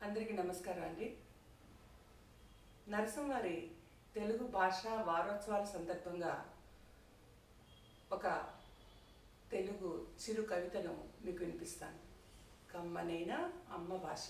అందరికీ నమస్కారం అండి నరసింహారి తెలుగు భాష వారోత్సవాల సందర్భంగా ఒక తెలుగు చిరు కవితను మీకు వినిపిస్తాను కమ్మనైన అమ్మ భాష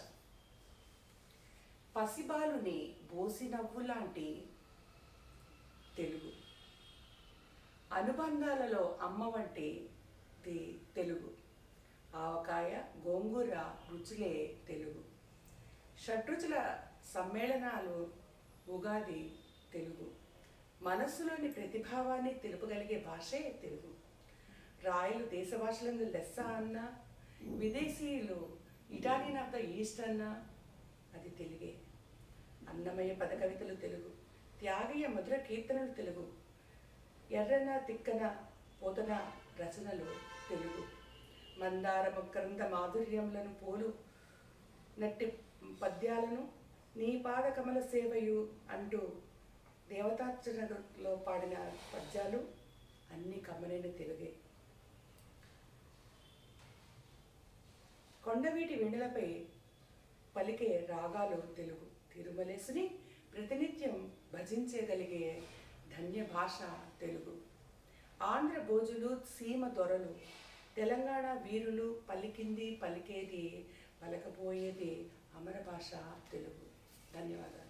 పసిబాలుని బోసి నవ్వు లాంటి తెలుగు అనుబంధాలలో అమ్మ వంటి ది- తెలుగు ఆవకాయ గోంగూర రుచులే తెలుగు షడ్రుచుల సమ్మేళనాలు ఉగాది తెలుగు మనస్సులోని ప్రతిభావాన్ని తెలుపగలిగే భాషే తెలుగు రాయలు దేశ భాషలందు లెస్స అన్న విదేశీయులు ఇటాలియన్ ఆఫ్ ద ఈస్ట్ అన్న అది తెలుగే అన్నమయ్య పద కవితలు తెలుగు త్యాగయ్య మధుర కీర్తనలు తెలుగు ఎర్రన తిక్కన పోతన రచనలు తెలుగు మందార మకరంద మాధుర్యములను పోలు నట్టి పద్యాలను నీ పాద కమల సేవయు అంటూ దేవతార్చనలో పాడిన పద్యాలు అన్ని కమ్మనైన తెలుగే కొండవీటి వెన్నెలపై పలికే రాగాలు తెలుగు తిరుమలేసుని ప్రతినిత్యం భజించగలిగే ధన్య భాష తెలుగు ఆంధ్ర భోజులు సీమ దొరలు తెలంగాణ వీరులు పలికింది పలికేది పలకపోయేది అమర భాష తెలుగు ధన్యవాదాలు